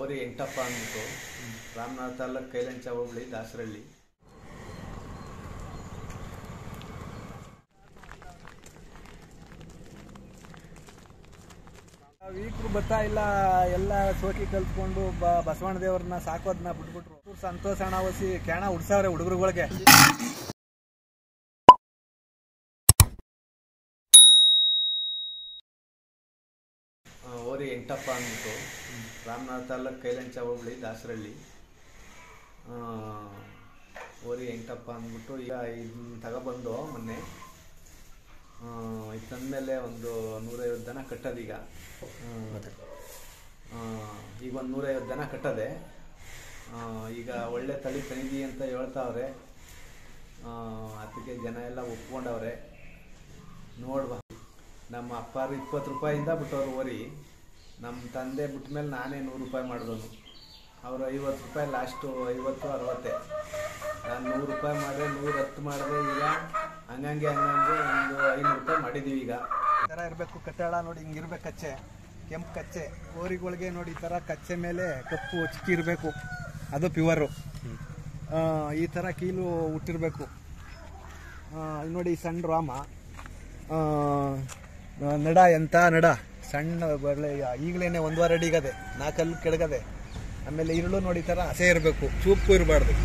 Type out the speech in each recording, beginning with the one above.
ಓರಿ ಎಂಟಪ್ಪ ಅಂದ್ಬಿಟ್ಟು ರಾಮನಾಥ ತಾಲೂಕು ಕೈಲಂಚ ಹೋಬಳಿ ದಾಸರಳ್ಳಿ ವೀಕ್ರು ಬರ್ತಾ ಇಲ್ಲ ಎಲ್ಲ ಸೋಕಿ ಕಲ್ತ್ಕೊಂಡು ಬ ಬಸವಣ್ಣ ದೇವ್ರನ್ನ ಸಾಕೋದನ್ನ ಬಿಟ್ಬಿಟ್ರು ಸಂತೋಷ ಅಣ್ಣ ವಸಿ ಕ್ಯಾಣ ಉಡ್ಸಾವ್ರೆ ಹುಡುಗರುಗಳಿಗೆ ಆ, ಓರಿ ಎಂಟಪ್ಪ ಅಂದ್ಬಿಟ್ಟು ರಾಮನಾಥ ತಾಲೂಕು ಕೈಲಂಚ ಹೋಬಳಿ ದಾಸರಳ್ಳಿ ಆ, ಓರಿ ಎಂಟಪ್ಪ ಅಂದ್ಬಿಟ್ಟು ಈಗ ಇದನ್ನ ತಗೊಬಂದು ಮೊನ್ನೆ ಆ, ಇದು ತಂದಮೇಲೆ ಒಂದು ನೂರೈವತ್ತು ದನ ಕಟ್ಟೋದೀಗ ಆ, ಈಗ ಒಂದು ನೂರೈವತ್ತು ದನ ಕಟ್ಟದೆ ಆ, ಈಗ ಒಳ್ಳೆ ತಳಿ ತಂದಿ ಅಂತ ಹೇಳ್ತಾವ್ರೆ ಆ, ಅದಕ್ಕೆ ಜನ ಎಲ್ಲ ಒಪ್ಕೊಂಡವ್ರೆ ನೋಡ್ಬಾ ನಮ್ಮ ಅಪ್ಪಾರು ಇಪ್ಪತ್ತು ರೂಪಾಯಿಂದ ಬಿಟ್ಟವ್ರು ಓರಿ ನಮ್ಮ ತಂದೆ ಬಿಟ್ಟ ಮೇಲೆ ನಾನೇ ನೂರು ರೂಪಾಯಿ ಮಾಡಿದವನು ಅವರು ಐವತ್ತು ರೂಪಾಯಿ ಲಾಸ್ಟು ಐವತ್ತು ಅರವತ್ತೆ ನಾನು ನೂರು ರೂಪಾಯಿ ಮಾಡಿದೆ ನೂರ ಹತ್ತು ಮಾಡಿದೆ ಈಗ ಹಂಗಂಗೆ ಹಂಗಂಗೆ ಒಂದು ಐನೂರು ರೂಪಾಯಿ ಮಾಡಿದ್ದೀವಿ ಈಗ ಈ ಥರ ಇರಬೇಕು ಕಟ್ಟಡ ನೋಡಿ ಹಿಂಗಿರ್ಬೇಕು ಕಚ್ಚೆ ಕೆಂಪು ಕಚ್ಚೆ ಓರಿಗಳಿಗೆ ನೋಡಿ ಈ ಥರ ಕಚ್ಚೆ ಮೇಲೆ ಕಪ್ಪು ಚಿಕ್ಕಿ ಇರಬೇಕು ಅದು ಪ್ಯೂವರು ಈ ಥರ ಕೀಲು ಹುಟ್ಟಿರ್ಬೇಕು ಆ, ಇಲ್ಲಿ ನೋಡಿ ಈ ಸಣ್ಣ ರಾಮ ಆ, ನಡ ಎಂತ ನಡ ಸಣ್ಣ ಒಳ್ಳೆ ಈಗಲೇ ಒಂದುವರೆ ಅಡಿಗದೆ ನಾಲ್ಕಲ್ಲಿ ಕೆಳಗದೆ ಆಮೇಲೆ ಇರುಳು ನೋಡಿ ಈ ಥರ ಹಸೆ ಇರಬೇಕು ಚೂಪು ಇರಬಾರ್ದು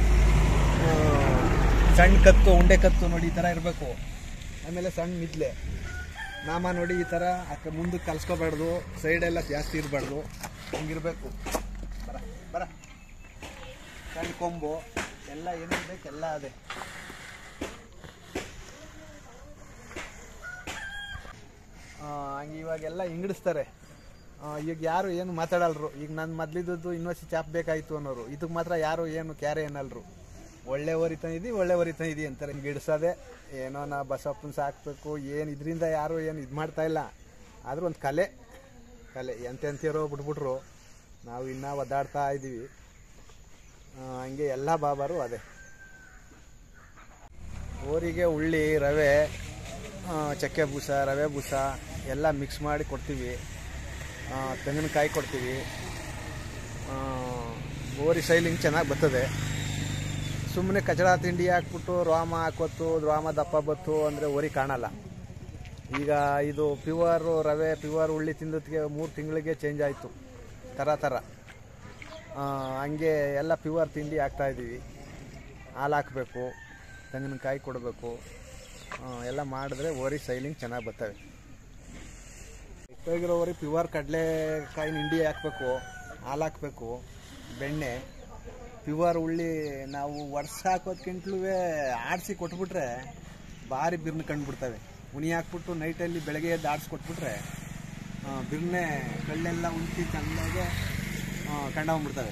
ಸಣ್ಣ ಕತ್ತು ಉಂಡೆ ಕತ್ತು ನೋಡಿ ಈ ಥರ ಇರಬೇಕು ಆಮೇಲೆ ಸಣ್ಣ ಮಿದ್ಲೆ ನಾಮ ನೋಡಿ ಈ ಥರ ಅಕ್ಕ ಮುಂದಕ್ಕೆ ಕಲ್ಸ್ಕೋಬಾರ್ದು ಸೈಡೆಲ್ಲ ಜಾಸ್ತಿ ಇರಬಾರ್ದು ಹಿಂಗಿರ್ಬೇಕು ಬರ ಬರ ಸಣ್ಣ ಕೊಂಬು ಎಲ್ಲ ಏನಿರ್ಬೇಕು ಎಲ್ಲ ಅದೇ ಆ, ಹಂಗೆ ಇವಾಗೆಲ್ಲ ಹಿಂಗಡಿಸ್ತಾರೆ ಆ, ಈಗ ಯಾರು ಏನು ಮಾತಾಡಲ್ರು ಈಗ ನನ್ನ ಮೊದ್ಲಿದ್ದದ್ದು ಇನ್ನೊಸಿ ಚಾಪ್ ಬೇಕಾಯ್ತು ಅನ್ನೋರು ಇದಕ್ಕೆ ಮಾತ್ರ ಯಾರು ಏನು ಕ್ಯಾರೆ ಏನಲ್ರು ಒಳ್ಳೆ ಹೊರಿತಾನ ಇದಿ ಒಳ್ಳೆ ಹೊರಿತಾನ ಇದಿ ಅಂತಾರೆ ಗಿಡ್ಸೋದೆ ಏನೋ ನಾ ಬಸಪ್ಪನ ಸಾಕ್ಬೇಕು ಏನು ಇದರಿಂದ ಯಾರು ಏನು ಇದು ಮಾಡ್ತಾ ಇಲ್ಲ ಆದ್ರೂ ಒಂದು ಕಲೆ ಕಲೆ ಎಂತೆಂತಿರೋ ಬಿಟ್ಬಿಟ್ರು ನಾವು ಇನ್ನೂ ಒದ್ದಾಡ್ತಾ ಇದ್ದೀವಿ ಆ, ಹಂಗೆ ಎಲ್ಲ ಬಾಬಾರು ಅದೇ ಓರಿಗೆ ಉಳ್ಳಿ ರವೆ ಆ, ಚಕ್ಕೆ ಬೂಸ ರವೆ ಬೂಸ ಎಲ್ಲ ಮಿಕ್ಸ್ ಮಾಡಿ ಕೊಡ್ತೀವಿ ಆ, ತೆಂಗಿನಕಾಯಿ ಕೊಡ್ತೀವಿ ಆ, ಓರಿ ಸೈಲಿಂಗ್ ಚೆನ್ನಾಗಿ ಬರ್ತದೆ ಸುಮ್ಮನೆ ಕಚಡ ತಿಂಡಿ ಹಾಕ್ಬಿಟ್ಟು ರೋಮ ಹಾಕೊತ್ತು ರೋಮ ದಪ್ಪ ಬತ್ತು ಅಂದರೆ ಓರಿ ಕಾಣಲ್ಲ ಈಗ ಇದು ಪ್ಯೂರ್ ರವೆ ಪ್ಯೂರ್ ಉಳ್ಳಿ ತಿಂದದ್ಗೆ ಮೂರು ತಿಂಗಳಿಗೆ ಚೇಂಜ್ ಆಯಿತು ಥರ ಥರ ಆ, ಹಂಗೆ ಎಲ್ಲ ಪ್ಯೂರ್ ತಿಂಡಿ ಹಾಕ್ತಾ ಇದ್ದೀವಿ ಹಾಲು ಹಾಕಬೇಕು ತೆಂಗಿನಕಾಯಿ ಕೊಡಬೇಕು ಎಲ್ಲ ಮಾಡಿದ್ರೆ ಓರಿ ಸೈಲಿಂಗ್ ಚೆನ್ನಾಗಿ ಬರ್ತವೆ ಇಟ್ಟೋಗಿರೋ ಓರಿ ಪ್ಯೂರ್ ಕಡಲೆಕಾಯಿ ಹಿಂಡಿ ಹಾಕಬೇಕು ಹಾಲು ಹಾಕಬೇಕು ಬೆಣ್ಣೆ ಪ್ಯೂರ್ ಉಳ್ಳಿ ನಾವು ವರ್ಷ ಹಾಕೋದ್ಕಿಂತಲೂ ಆಡಿಸಿ ಕೊಟ್ಬಿಟ್ರೆ ಭಾರಿ ಬಿರ್ನ ಕಂಡುಬಿಡ್ತವೆ ಉಣಿ ಹಾಕ್ಬಿಟ್ಟು ನೈಟಲ್ಲಿ ಬೆಳಗ್ಗೆ ಎದ್ದು ಆಡಿಸಿ ಕೊಟ್ಬಿಟ್ರೆ ಆ, ಬಿರ್ನೆ ಕಳ್ಳೆಲ್ಲ ಉಂಟಿ ಚೆನ್ನಾಗೆ ಕಂಡೋಗ್ಬಿಡ್ತವೆ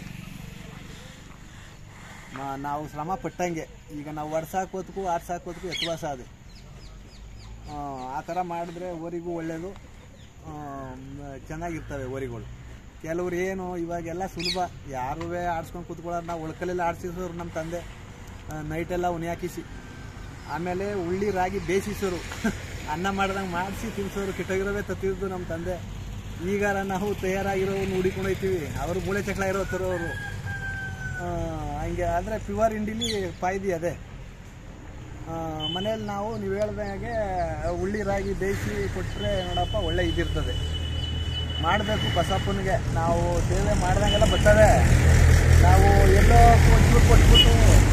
ಮ- ನಾವು ಶ್ರಮ ಪಟ್ಟಂಗೆ ಈಗ ನಾವು ವರ್ಷ ಹಾಕೋದಕ್ಕೂ ಆರ್ಸ ಹಾಕೋದಕ್ಕೂ ವ್ಯತ್ಯಾಸ ಅದು ಆ, ಆ ಥರ ಮಾಡಿದ್ರೆ ಓರಿಗೂ ಒಳ್ಳೆಯದು ಚೆನ್ನಾಗಿರ್ತವೆ ಓರಿಗಳು ಕೆಲವ್ರು ಏನು ಇವಾಗೆಲ್ಲ ಸುಲಭ ಯಾರೂ ಆಡ್ಸ್ಕೊಂಡು ಕೂತ್ಕೊಳ್ಳೋರು ನಾವು ಒಳ್ಕಲೆಲ್ಲ ಆಡ್ಸಿಸೋರು ನಮ್ಮ ತಂದೆ ನೈಟೆಲ್ಲ ಉನಿ ಹಾಕಿಸಿ ಆಮೇಲೆ ಉಳ್ಳಿ ರಾಗಿ ಬೇಯಿಸೋರು ಅನ್ನ ಮಾಡ್ದಂಗೆ ಮಾಡಿಸಿ ತಿನ್ಸೋರು ಕೆಟ್ಟೋಗಿರೋದೇ ತತ್ತಿದ್ದು ನಮ್ಮ ತಂದೆ ಈಗಾರ ನಾವು ತಯಾರಾಗಿರೋ ಹುಡಿಕೊಂಡು ಹೋಗ್ತೀವಿ ಅವರು ಮೂಳೆ ಚಕ್ಲ ಇರೋ ಥರ ಅವರು ಹಂಗೆ ಆದರೆ ಪ್ಯೂರ್ ಇಂಡಿಲಿ ಪಾಯ್ದಿ ಅದೇ ಮನೇಲಿ ನಾವು ನೀವು ಹೇಳ್ದಾಗೆ ಉಳ್ಳಿ ರಾಗಿ ಬೇಯಿಸಿ ಕೊಟ್ಟರೆ ನೋಡಪ್ಪ ಒಳ್ಳೆ ಇದಿರ್ತದೆ ಮಾಡಬೇಕು ಬಸಪ್ಪನಿಗೆ ನಾವು ಸೇವೆ ಮಾಡ್ದಂಗೆಲ್ಲ ಬರ್ತವೆ ನಾವು ಎಲ್ಲೋ ಕೊಟ್ಟು ಕೊಟ್ಬಿಟ್ಟು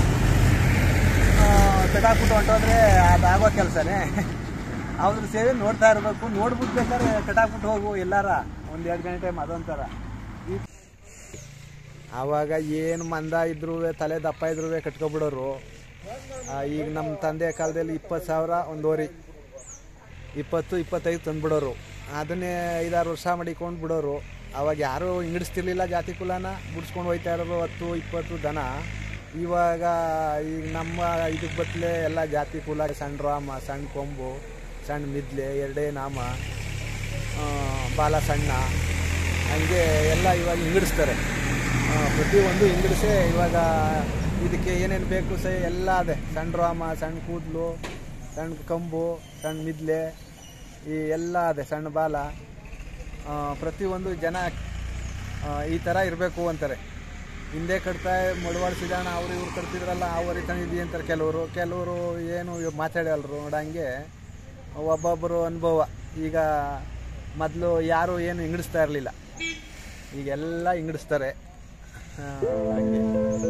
ಕಟಾಕ್ಬಿಟ್ಟು ಹೊಂಟೋದ್ರೆ ಅದಾಗೋ ಕೆಲಸನೇ ಅವ್ರ ಸೇವೆ ನೋಡ್ತಾ ಇರಬೇಕು ನೋಡ್ಬಿಟ್ಟು ಬೇಕಾದ್ರೆ ಕಟಾಕ್ಬಿಟ್ಟು ಹೋಗು ಎಲ್ಲಾರ ಒಂದು ಎರಡು ಗಂಟೆ ಟೈಮ್ ಅದೊಂಥರ ಈ ಆವಾಗ ಏನು ಮಂದ ಇದ್ರು ತಲೆ ದಪ್ಪ ಇದ್ರು ಕಟ್ಕೊಬಿಡೋರು ಆ, ಈಗ ನಮ್ಮ ತಂದೆ ಕಾಲದಲ್ಲಿ ಇಪ್ಪತ್ತು ಸಾವಿರ ಒಂದು ಓರಿ ಇಪ್ಪತ್ತು ಇಪ್ಪತ್ತೈದು ತಂದ್ಬಿಡೋರು ಅದನ್ನೇ ಐದಾರು ವರ್ಷ ಮಡಿಕೊಂಡು ಬಿಡೋರು ಅವಾಗ ಯಾರೂ ಹಿಂಗಡಿಸ್ತಿರ್ಲಿಲ್ಲ ಜಾತಿ ಕುಲನ ಬಿಡಿಸ್ಕೊಂಡು ಹೋಯ್ತಾ ಇರೋರು ಹತ್ತು ಇಪ್ಪತ್ತು ದನ ಇವಾಗ ಈಗ ನಮ್ಮ ಇದಕ್ಕೆ ಬತ್ತಲೆ ಎಲ್ಲ ಜಾತಿ ಕುಲ ಸಣ್ಣ ರಾಮ ಸಣ್ಣ ಕೊಂಬು ಸಣ್ಣ ಮಿದ್ಲೆ ಎರಡೇ ನಾಮ ಆ, ಬಾಲ ಸಣ್ಣ ಹಂಗೆ ಎಲ್ಲ ಇವಾಗ ಹಿಂಗಡಿಸ್ತಾರೆ ಆ, ಪ್ರತಿಯೊಂದು ಹಿಂಗಡಿಸೇ ಇವಾಗ ಇದಕ್ಕೆ ಏನೇನು ಬೇಕು ಸಹ ಎಲ್ಲ ಅದೇ ಸಣ್ಣ ರಾಮ ಸಣ್ಣ ಕೂದಲು ಸಣ್ಣ ಕಂಬು ಸಣ್ಣ ಮಿದ್ಲೆ ಈ ಎಲ್ಲ ಅದೇ ಸಣ್ಣ ಬಾಲ ಆ, ಪ್ರತಿಯೊಂದು ಜನ ಆ, ಈ ಥರ ಇರಬೇಕು ಅಂತಾರೆ ಹಿಂದೆ ಕಟ್ತಾ ಮಡವಾಳ ಸಿದಾಣ ಅವ್ರು ಇವ್ರು ಕಟ್ತಿದ್ರಲ್ಲ ಆ ವರಿ ತಂದಿದ್ದಿ ಅಂತಾರೆ ಕೆಲವರು ಕೆಲವರು ಏನು ಇವ್ ಮಾತಾಡಲ್ರು ನೋಡಂಗೆ ಒಬ್ಬೊಬ್ಬರು ಅನುಭವ ಈಗ ಮೊದಲು ಯಾರು ಏನು ಹಿಂಗಡಿಸ್ತಾ ಇರಲಿಲ್ಲ ಈಗೆಲ್ಲ ಹಿಂಗಡಿಸ್ತಾರೆ ಆ, ಹಂಗೆ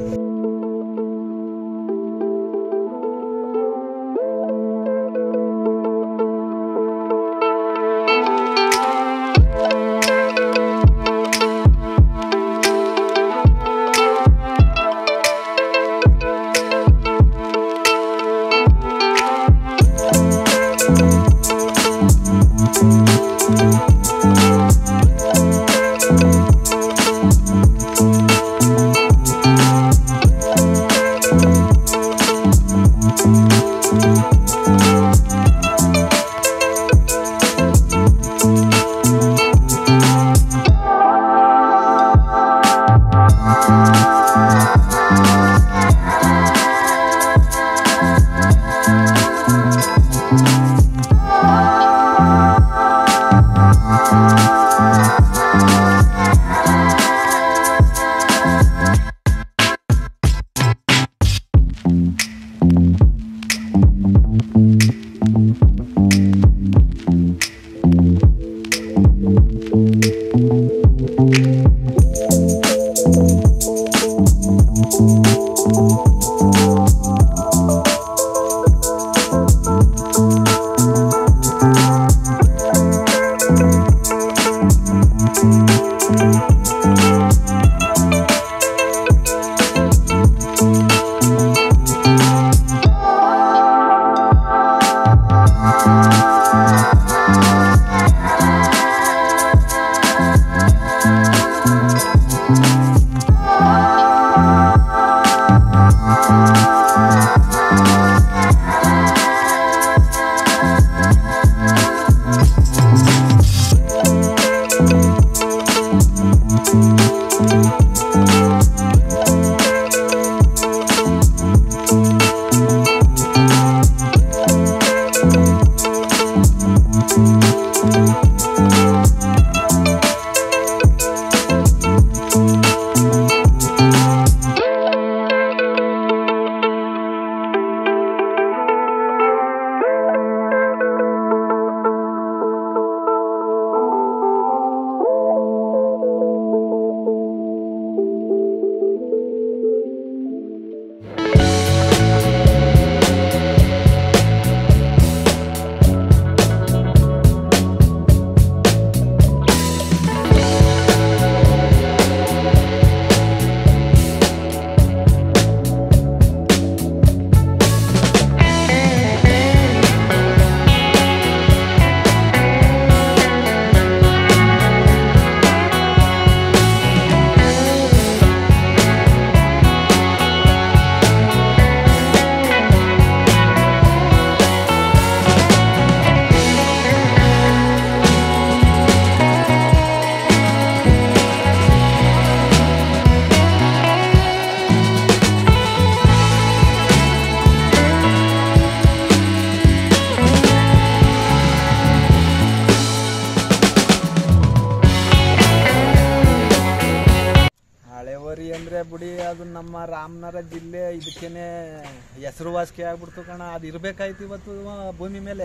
ಹಳೆವರಿ ಅಂದರೆ ಬಿಡಿ ಅದು ನಮ್ಮ ರಾಮನಗರ ಜಿಲ್ಲೆ ಇದಕ್ಕೇನೆ ಹೆಸರುವಾಸಿಗೆ ಆಗ್ಬಿಡ್ತು ಕಣ ಅದು ಇರಬೇಕಾಯ್ತು ಇವತ್ತು ಭೂಮಿ ಮೇಲೆ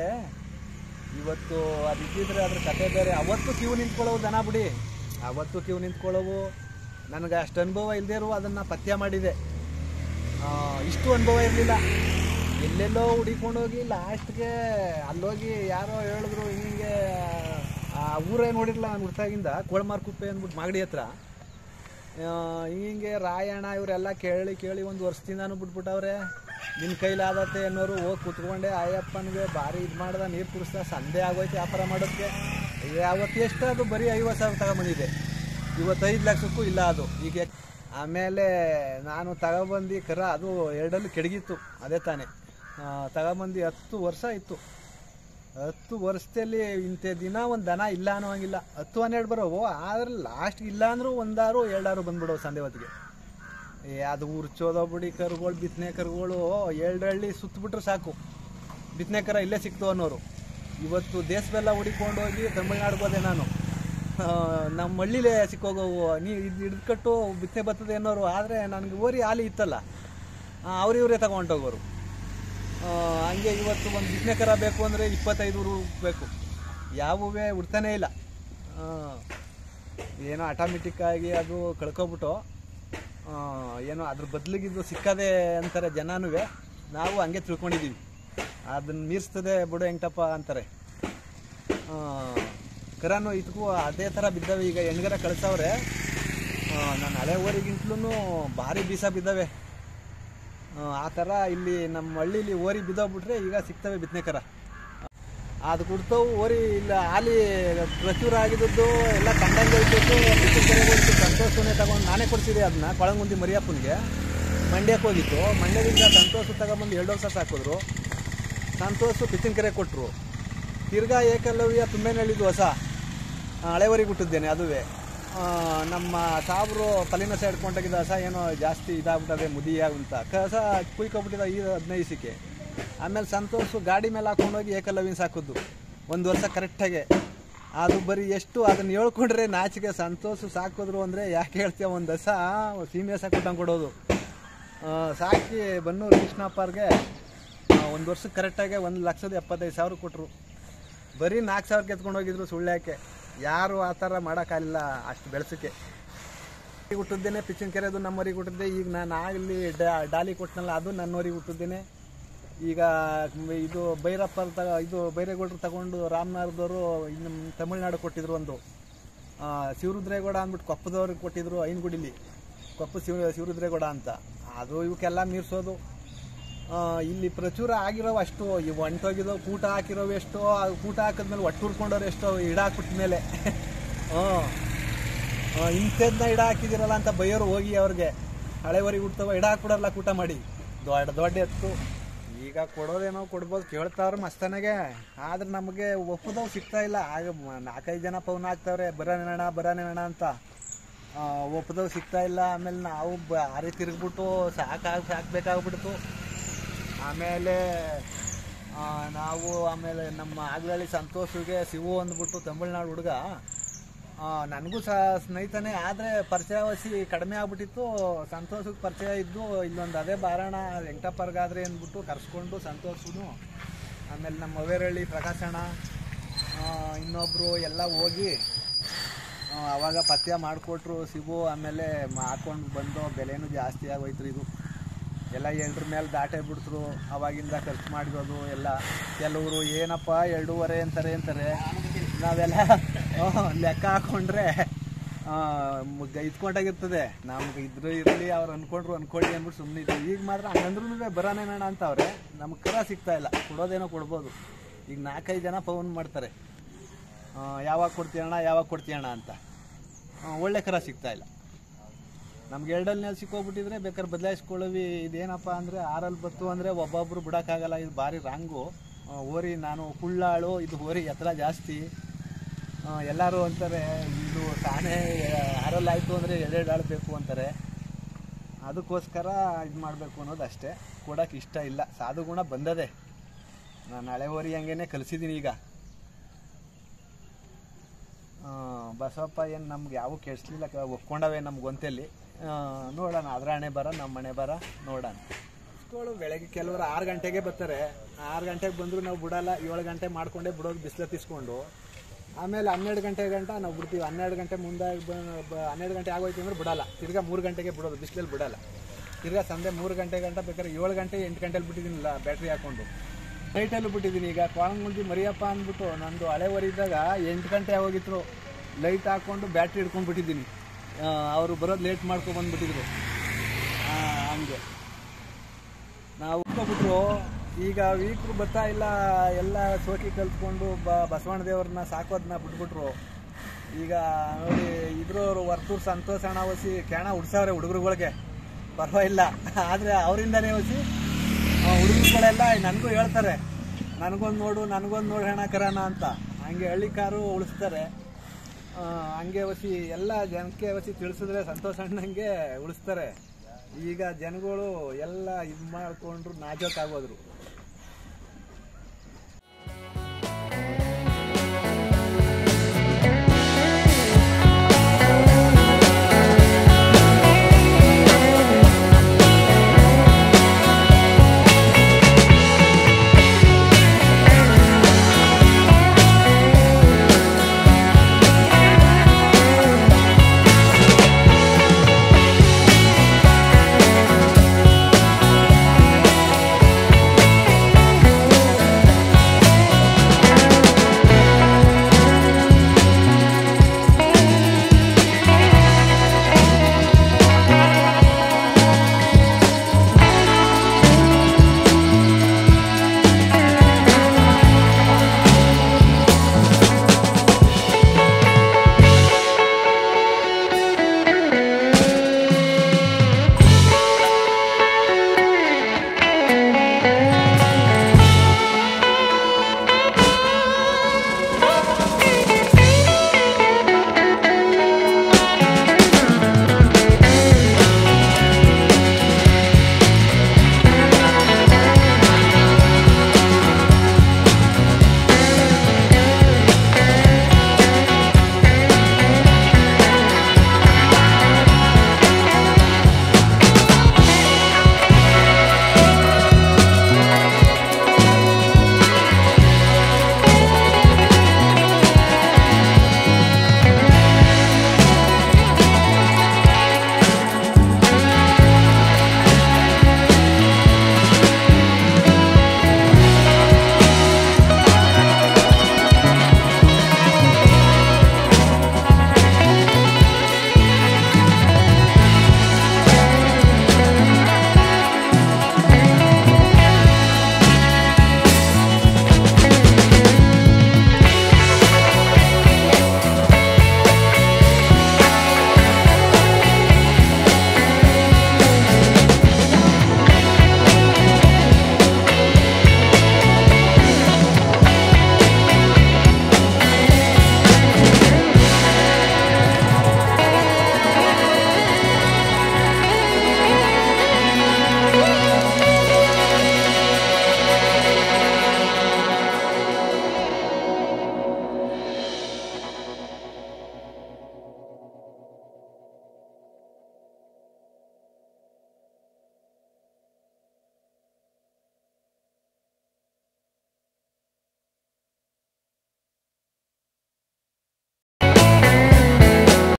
ಇವತ್ತು ಅದು ಇದ್ದಿದ್ರೆ ಅದ್ರ ಕತೆ ಬೇರೆ ಅವತ್ತು ಕ್ಯೂ ನಿಂತ್ಕೊಳ್ಳೋವು ದನ ಬಿಡಿ ಅವತ್ತು ಕ್ಯೂ ನಿಂತ್ಕೊಳ್ಳೋವು ನನಗೆ ಅಷ್ಟು ಅನುಭವ ಇಲ್ಲದೇ ಇರುವ ಅದನ್ನು ಪಥ್ಯ ಮಾಡಿದೆ ಆ, ಇಷ್ಟು ಅನುಭವ ಇರಲಿಲ್ಲ ಎಲ್ಲೆಲ್ಲೋ ಹುಡಿಕೊಂಡೋಗಿ ಲಾಸ್ಟ್ಗೆ ಅಲ್ಲೋಗಿ ಯಾರೋ ಹೇಳಿದ್ರು ಹಿಂಗೆ ಆ ಊರೇ ನೋಡಿರಲ್ಲ ನಾನು ಹುಟ್ಟಾಗಿಂದ ಕೋಳಮಾರ್ಕುಪ್ಪೆ ಅಂದ್ಬಿಟ್ಟು ಮಾಗಡಿ ಹತ್ರ ಆ, ಹಿಂಗೆ ರಾಯಣ್ಣ ಇವರೆಲ್ಲ ಕೇಳಿ ಕೇಳಿ ಒಂದು ವರ್ಷದಿಂದಾನು ಬಿಟ್ಬಿಟ್ಟವ್ರೆ ನಿನ್ನ ಕೈಲಾದತ್ತೆ ಅನ್ನೋರು ಹೋಗಿ ಕುತ್ಕೊಂಡೆ ಅಯ್ಯಪ್ಪನಿಗೆ ಭಾರಿ ಇದು ಮಾಡ್ದ ನೀರು ಕುಡಿಸ್ದ ಸಂದೆ ಆಗೋಯ್ತು ವ್ಯಾಪಾರ ಮಾಡೋದಕ್ಕೆ ಅವತ್ತು ಎಷ್ಟು ಅದು ಬರೀ ಐವತ್ತು ಸಾವಿರ ತಗೊಂಬಂದಿದೆ ಇವತ್ತೈದು ಲಕ್ಷಕ್ಕೂ ಇಲ್ಲ ಅದು ಈಗ ಆಮೇಲೆ ನಾನು ತಗೊಬಂದು ಕರ ಅದು ಎರಡಲ್ಲೂ ಕೆಡಗಿತ್ತು ಅದೇ ತಾನೇ ಆ, ತಗೊಬಂದು ಹತ್ತು ವರ್ಷ ಇತ್ತು ಹತ್ತು ವರ್ಷದಲ್ಲಿ ಇಂಥ ದಿನ ಒಂದು ದನ ಇಲ್ಲ ಅನ್ನೋ ಹಂಗಿಲ್ಲ ಹತ್ತು ಹನ್ನೆರಡು ಬರೋವು ಆದ್ರೆ ಲಾಸ್ಟ್ ಇಲ್ಲ ಅಂದ್ರೂ ಒಂದಾರು ಎರಡಾರು ಬಂದ್ಬಿಡೋವು ಸಂದೆ ಹೊತ್ತಿಗೆ ಏ ಅದು ಉರ್ಚೋದೋ ಬಿಡಿ ಕರುಗಳು ಬಿತ್ತನೆ ಕರುಗಳು ಎರಡು ಹಳ್ಳಿ ಸುತ್ತಬಿಟ್ರೆ ಸಾಕು ಬಿತ್ತನೆ ಕರ ಇಲ್ಲೇ ಸಿಕ್ತು ಅನ್ನೋರು ಇವತ್ತು ದೇಶವೆಲ್ಲ ಹುಡಿಕೊಂಡು ಹೋಗಿ ತಮಿಳ್ನಾಡಿಗೆ ಹೋದೆ ನಾನು ನಮ್ಮ ಹಳ್ಳಿಲೇ ಸಿಕ್ಕೋಗವು ನೀ ಇದು ಹಿಡ್ಕಟ್ಟು ಬಿತ್ತನೆ ಬರ್ತದೆ ಅನ್ನೋರು ಆದರೆ ನನಗೆ ಓರಿ ಹಾಲಿ ಇತ್ತಲ್ಲ ಅವ್ರು ಇವರೇ ತಗೊಂಡೋಗೋರು ಆ, ಹಂಗೆ ಇವತ್ತು ಒಂದು ಬಿತ್ತನೆ ಕರ ಬೇಕು ಅಂದರೆ ಇಪ್ಪತ್ತೈದು ರು ಬೇಕು ಯಾವುವೇ ಉಡ್ತಾನೇ ಇಲ್ಲ ಆ, ಏನೋ ಆಟೋಮೆಟಿಕ್ ಆಗಿ ಅದು ಕಳ್ಕೊಬಿಟ್ಟು ಆ, ಏನೋ ಅದ್ರ ಬದಲಿಗಿದ್ದು ಸಿಕ್ಕದೆ ಅಂತಾರೆ ಜನನೂ ನಾವು ಹಂಗೆ ತಿಳ್ಕೊಂಡಿದ್ದೀವಿ ಅದನ್ನ ಮೀರಿಸ್ತದೆ ಬಿಡು ಹೆಂಗಟಪ್ಪ ಅಂತಾರೆ ಆ, ಕರಾನು ಇದಕ್ಕೂ ಅದೇ ಥರ ಬಿದ್ದಾವೆ ಈಗ ಹೆಣ್ಗರ ಕಳ್ಸವ್ರೆ ನಾನು ಹಳೆ ಓರಿಗಿಂತಲೂ ಭಾರಿ ಬೀಸ ಬಿದ್ದಾವೆ ಆ, ಆ ಥರ ಇಲ್ಲಿ ನಮ್ಮ ಹಳ್ಳಿಲಿ ಓರಿ ಬಿದ್ದೋಗ್ಬಿಟ್ರೆ ಈಗ ಸಿಗ್ತವೆ ಬಿತ್ತನೆ ಕರ ಅದು ಕುಡ್ತವು ಓರಿ ಇಲ್ಲ ಹಾಲಿ ಪ್ರಚುರ ಆಗಿದ್ದದ್ದು ಎಲ್ಲ ಕಂಡಂಗೆ ಹೋಗ್ಬೇಕು ಸಂತೋಷನೇ ತಗೊಂಡು ನಾನೇ ಕೊಡ್ಸಿದೆ ಅದನ್ನ ಕೊಳಂಗುಂದಿ ಮರಿಯಪ್ಪನಿಗೆ ಮಂಡ್ಯಕ್ಕೆ ಹೋಗಿತ್ತು ಮಂಡ್ಯದಿಂದ ಸಂತೋಷ ತಗೊಂಬಂದು ಎರಡು ವರ್ಷ ಸಾಕಿದ್ರು ಸಂತೋಷ ಪಿಚ್ಚಿನಕೆರೆ ಕೊಟ್ಟರು ತಿರ್ಗಾ ಏಕಲವ್ಯ ತುಂಬೇನಹಳ್ಳಿದು ಹೊಸ ಆ, ಹಳೆವರಿಗೆ ಹುಟ್ಟಿದ್ದೇನೆ ಅದುವೇ ಆ, ನಮ್ಮ ಸಾಬ್ರು ತಲೆನ ಸೈಡ್ ಕೊಂಡಾಗಿದ್ದ ಹಸ ಏನೋ ಜಾಸ್ತಿ ಇದಾಗ್ಬಿಟ್ಟದೆ ಮುದಿಯಾಗ ಅಂತ ಕಸ ಕುಯ್ಕೊಬಿಟ್ಟಿದ ಈ ಹದಿನೈದು ಸಿಕ್ಕೆ ಆಮೇಲೆ ಸಂತೋಷ ಗಾಡಿ ಮೇಲೆ ಹಾಕೊಂಡೋಗಿ ಏಕಲವ್ಯನ ಸಾಕಿದ್ದು ಒಂದು ವರ್ಷ ಕರೆಕ್ಟಾಗೆ ಅದು ಬರೀ ಎಷ್ಟು ಅದನ್ನ ಹೇಳ್ಕೊಂಡ್ರೆ ನಾಚಿಕೆ ಸಂತೋಷ ಸಾಕಿದ್ರು ಅಂದರೆ ಯಾಕೆ ಹೇಳ್ತೀಯ ಒಂದು ಹಸ ಸೀಮೆ ಸಾಕ್ಬಿಟ್ಟಂಗೆ ಕೊಡೋದು ಆ, ಸಾಕಿ ಬನ್ನೂರು ಕೃಷ್ಣಪ್ಪರ್ಗೆ ಒಂದು ವರ್ಷಕ್ಕೆ ಕರೆಕ್ಟಾಗಿ ಒಂದು ಲಕ್ಷದ ಎಪ್ಪತ್ತೈದು ಸಾವಿರ ಕೊಟ್ಟರು ಬರೀ ನಾಲ್ಕು ಸಾವಿರಕ್ಕೆ ಎತ್ಕೊಂಡು ಹೋಗಿದ್ರು ಸುಳ್ಳ್ಯಾಕೆ ಯಾರು ಆ ಥರ ಮಾಡೋಕ್ಕಾಗಲಿಲ್ಲ ಅಷ್ಟು ಬೆಳೆಸೋಕ್ಕೆ ಹುಟ್ಟಿದ್ದೇನೆ ಪಿಚ್ಚಿನ ಕೆರೆದು ನಮ್ಮವರಿಗೆ ಹುಟ್ಟಿದ್ದೆ ಈಗ ನಾನು ಆಗಲಿ ಡಾಲಿ ಕೊಟ್ಟನಲ್ಲ ಅದು ನನ್ನವರಿಗೆ ಹುಟ್ಟಿದ್ದೇನೆ ಈಗ ಇದು ಭೈರಪ್ಪ ತ ಇದು ಬೈರೇಗೌಡರು ತಗೊಂಡು ರಾಮನಗರದವರು ಇನ್ನು ತಮಿಳ್ನಾಡು ಕೊಟ್ಟಿದ್ರು ಒಂದು ಆ, ಶಿವರುದ್ರೇಗೌಡ ಅಂದ್ಬಿಟ್ಟು ಕೊಪ್ಪದವ್ರಿಗೆ ಕೊಟ್ಟಿದ್ರು ಐನಗುಡಿಲಿ ಕೊಪ್ಪ ಶಿವ ಶಿವರುದ್ರೇಗೌಡ ಅಂತ ಅದು ಇವಕ್ಕೆಲ್ಲ ಮೀರ್ಸೋದು ಆ, ಇಲ್ಲಿ ಪ್ರಚುರ ಆಗಿರೋವು ಅಷ್ಟು ಇವು ಹೊಂಟೋಗಿದೋ ಕೂಟ ಹಾಕಿರೋವು ಎಷ್ಟೋ ಆ ಕೂಟ ಹಾಕಿದ್ಮೇಲೆ ಒಟ್ಟು ಹುರ್ಕೊಂಡವ್ರು ಎಷ್ಟೋ ಇಡ ಹಾಕ್ಬಿಟ್ಟ ಮೇಲೆ ಹ್ಞೂ ಇಂಥದ್ನ ಇಡ ಹಾಕಿದಿರಲ್ಲ ಅಂತ ಬೈಯೋರು ಹೋಗಿ ಅವ್ರಿಗೆ ಹಳೆವರಿಗೆ ಹುಡ್ತವ ಇಡ ಹಾಕ್ಬಿಡಲ್ಲ ಕೂಟ ಮಾಡಿ ದೊಡ್ಡ ದೊಡ್ಡ ಎತ್ತು ಈಗ ಕೊಡೋದೇನೋ ಕೊಡ್ಬೋದು ಕೇಳ್ತಾವ್ರೆ ಮಸ್ತನಾಗೆ ಆದ್ರೆ ನಮಗೆ ಒಪ್ಪದವ್ ಸಿಗ್ತಾ ಇಲ್ಲ ಆಗ ಮ- ನಾಲ್ಕೈದು ಜನ ಪೌನ್ ಹಾಕ್ತಾವ್ರೆ ಬರೋಣ ಬರೋಣ ಅಂತ ಆ, ಒಪ್ಪದವ್ ಸಿಗ್ತಾ ಇಲ್ಲ ಆಮೇಲೆ ನಾವು ಬಾರಿ ತಿರುಗ್ಬಿಟ್ಟು ಸಾಕಾಗಿ ಸಾಕ್ಬೇಕಾಗ್ಬಿಡ್ತು ಆಮೇಲೆ ಆ, ನಾವು ಆಮೇಲೆ ನಮ್ಮ ಆಗ್ಲಳ್ಳಿ ಸಂತೋಷಿಗೆ ಶಿವು ಅಂದ್ಬಿಟ್ಟು ತಮಿಳ್ನಾಡು ಹುಡುಗ ನನಗೂ ಸಹ ಸ್ನೇಹಿತನೇ ಆದರೆ ಪರಿಚಯವಸಿ ಕಡಿಮೆ ಆಗ್ಬಿಟ್ಟಿತ್ತು ಸಂತೋಷಕ್ಕೆ ಪರಿಚಯ ಇದ್ದು ಇಲ್ಲೊಂದು ಅದೇ ಬಾರಣ ವೆಂಕಟಪ್ಪರ್ಗಾದ್ರೆ ಅಂದ್ಬಿಟ್ಟು ಕರ್ಸ್ಕೊಂಡು ಸಂತೋಷನು ಆಮೇಲೆ ನಮ್ಮ ಅವೇರಳ್ಳಿ ಪ್ರಕಾಶಣ ಇನ್ನೊಬ್ಬರು ಎಲ್ಲ ಹೋಗಿ ಆ, ಅವಾಗ ಪಥ್ಯ ಮಾಡಿಕೊಟ್ರು ಶಿವು ಆಮೇಲೆ ಹಾಕೊಂಡು ಬಂದು ಬೆಲೆನೂ ಜಾಸ್ತಿ ಆಗೋಯ್ತು ಇದು ಎಲ್ಲ ಎಂಟ್ರ ಮೇಲೆ ದಾಟೆ ಬಿಡ್ತರು ಅವಾಗಿಂದ ಖರ್ಚು ಮಾಡಿರೋದು ಎಲ್ಲ ಕೆಲವರು ಏನಪ್ಪ ಎರಡೂವರೆ ಅಂತಾರೆ ಅಂತಾರೆ ನಾವೆಲ್ಲ ಹ್ಮ್, ಲೆಕ್ಕ ಹಾಕೊಂಡ್ರೆ ಇದ್ಕೊಂಡಾಗಿರ್ತದೆ ನಮ್ಗೆ ಇದ್ರು ಇರಲಿ ಅವ್ರು ಅನ್ಕೊಂಡ್ರು ಅನ್ಕೊಳ್ಳಿ ಅಂದ್ಬಿಟ್ಟು ಸುಮ್ಮನೆ ಇದ್ವಿ ಈಗ ಮಾತ್ರ ಹಂಗಂದ್ರೂ ಬರೋನೇನಣ್ಣ ಅಂತವ್ರೆ ನಮ್ಗೆ ಕರ ಸಿಗ್ತಾ ಇಲ್ಲ ಕೊಡೋದೇನೋ ಕೊಡ್ಬೋದು ಈಗ ನಾಲ್ಕೈದು ಜನ ಫೋನ್ ಮಾಡ್ತಾರೆ ಆ, ಯಾವಾಗ ಕೊಡ್ತೀಯಣ್ಣ ಯಾವಾಗ ಕೊಡ್ತೀಯಣ್ಣ ಅಂತ ಆ, ಒಳ್ಳೆ ಕರ ಸಿಗ್ತಾ ಇಲ್ಲ ನಮ್ಗೆ ಎರಡಲ್ಲಿ ಸಿಕ್ಕೋಗ್ಬಿಟ್ಟಿದ್ರೆ ಬೇಕಾದ್ರೆ ಬದಲಾಯಿಸ್ಕೊಳ್ಳವಿ ಇದೇನಪ್ಪ ಅಂದರೆ ಆರಲ್ಲಿ ಬತ್ತು ಅಂದರೆ ಒಬ್ಬೊಬ್ರು ಬಿಡೋಕ್ಕಾಗಲ್ಲ ಇದು ಭಾರಿ ರಾಂಗು ಆ, ಓರಿ ನಾನು ಕುಳ್ಳಾಳು ಇದು ಓರಿ ಎತ್ತರ ಜಾಸ್ತಿ ಆ, ಎಲ್ಲರೂ ಅಂತಾರೆ ಇದು ತಾನೇ ಆರಲ್ಲಿ ಆಯಿತು ಅಂದರೆ ಎರಡೆರಡು ಆಳು ಬೇಕು ಅಂತಾರೆ ಅದಕ್ಕೋಸ್ಕರ ಇದು ಮಾಡಬೇಕು ಅನ್ನೋದು ಅಷ್ಟೇ ಕೊಡೋಕೆ ಇಷ್ಟ ಇಲ್ಲ ಸಾಧು ಗುಣ ಬಂದದೆ ನಾನು ಹಳೆ ಓರಿ ಹಂಗೇನೆ ಕಲಿಸಿದ್ದೀನಿ ಈಗ ಆ, ಬಸವಪ್ಪ ಏನು ನಮ್ಗೆ ಯಾವ ಕೆಡ್ಸ್ಲಿಲ್ಲ ಕ- ಒಪ್ಕೊಂಡವೆ ನಮ್ಮ ಗೊಂತೆಯಲ್ಲಿ ಆ, ನೋಡೋಣ ಅದ್ರ ಹಣೆ ಬರ ನಮ್ಮ ಹಣೆ ಬರ ನೋಡೋಣ ಇಷ್ಟೋಳು ಬೆಳಗ್ಗೆ ಕೆಲವರು ಆರು ಗಂಟೆಗೆ ಬರ್ತಾರೆ ಆರು ಗಂಟೆಗೆ ಬಂದರೂ ನಾವು ಬಿಡಲ್ಲ ಏಳು ಗಂಟೆ ಮಾಡ್ಕೊಂಡೇ ಬಿಡೋದು ಬಿಸಿಲು ತಿಸ್ಕೊಂಡು ಆಮೇಲೆ ಹನ್ನೆರಡು ಗಂಟೆ ಗಂಟ ನಾವು ಬಿಡ್ತೀವಿ ಹನ್ನೆರಡು ಗಂಟೆ ಮುಂದೆ ಬ- ಬ- ಹನ್ನೆರಡು ಗಂಟೆ ಆಗೋಯ್ತು ಅಂದ್ರೆ ಬಿಡಲ್ಲ ತಿರ್ಗಾ ಮೂರು ಗಂಟೆಗೆ ಬಿಡೋದು ಬಿಸಿಲಲ್ಲಿ ಬಿಡಲ್ಲ ತಿರ್ಗಾ ಸಂಜೆ ಮೂರು ಗಂಟೆ ಗಂಟ ಬೇಕಾದ್ರೆ ಏಳು ಗಂಟೆ ಎಂಟು ಗಂಟೆಲಿ ಬಿಟ್ಟಿದ್ದೀನಿಲ್ಲ ಬ್ಯಾಟ್ರಿ ಹಾಕೊಂಡು ಲೈಟಲ್ಲೂ ಬಿಟ್ಟಿದ್ದೀನಿ ಈಗ ಕೋಳಂಗುಂದಿ ಮರಿಯಪ್ಪ ಅಂದ್ಬಿಟ್ಟು ನಂದು ಹಳೆ ಇದ್ದಾಗ ಎಂಟು ಗಂಟೆ ಆಗೋಗಿತ್ತು ಲೈಟ್ ಹಾಕ್ಕೊಂಡು ಬ್ಯಾಟ್ರಿ ಹಿಡ್ಕೊಂಡು ಬಿಟ್ಟಿದ್ದೀನಿ ಅವರು ಬರೋದು ಲೇಟ್ ಮಾಡ್ಕೊಂಡು ಬಂದ್ಬಿಟ್ಟಿದ್ರು ಆ, ಹಂಗೆ ನಾವು ಹೋಗ್ಬಿಟ್ರು ಈಗ ವೀಕ್ರು ಬರ್ತಾ ಇಲ್ಲ ಎಲ್ಲ ಸೋಕಿ ಕಲ್ತ್ಕೊಂಡು ಬ ಬಸವಣ್ಣ ದೇವ್ರನ್ನ ಸಾಕೋದನ್ನ ಬಿಟ್ಬಿಟ್ರು ಈಗ ನೋಡಿ ಇದ್ರವ್ರು ವರ್ತೂರು ಸಂತೋಷ ಅಣ್ಣ ಹೊಸಿ ಕ್ಯಾಣ ಉಡ್ಸವ್ರೆ ಹುಡುಗರುಗಳಿಗೆ ಪರವಾಗಿಲ್ಲ ಆದರೆ ಅವರಿಂದನೇ ಹೊಸಿ ಹುಡುಗರುಗಳೆಲ್ಲ ನನಗೂ ಹೇಳ್ತಾರೆ ನನಗೊಂದು ನೋಡು ನನಗೊಂದು ನೋಡು ಹೆಣ ಕರೋಣ ಅಂತ ಹಂಗೆ ಹಳ್ಳಿ ಕಾರು ಉಳಿಸ್ತಾರೆ ಆ, ಹಂಗೆ ಹೊಸಿ ಎಲ್ಲ ಜನಕ್ಕೆ ಹೊಸಿ ತಿಳಿಸಿದ್ರೆ ಸಂತೋಷ ಅಣ್ಣಂಗೆ ಉಳಿಸ್ತಾರೆ ಈಗ ಜನಗಳು ಎಲ್ಲ ಇದು ಮಾಡಿಕೊಂಡ್ರು ನಾಜೋಕಾಗೋದ್ರು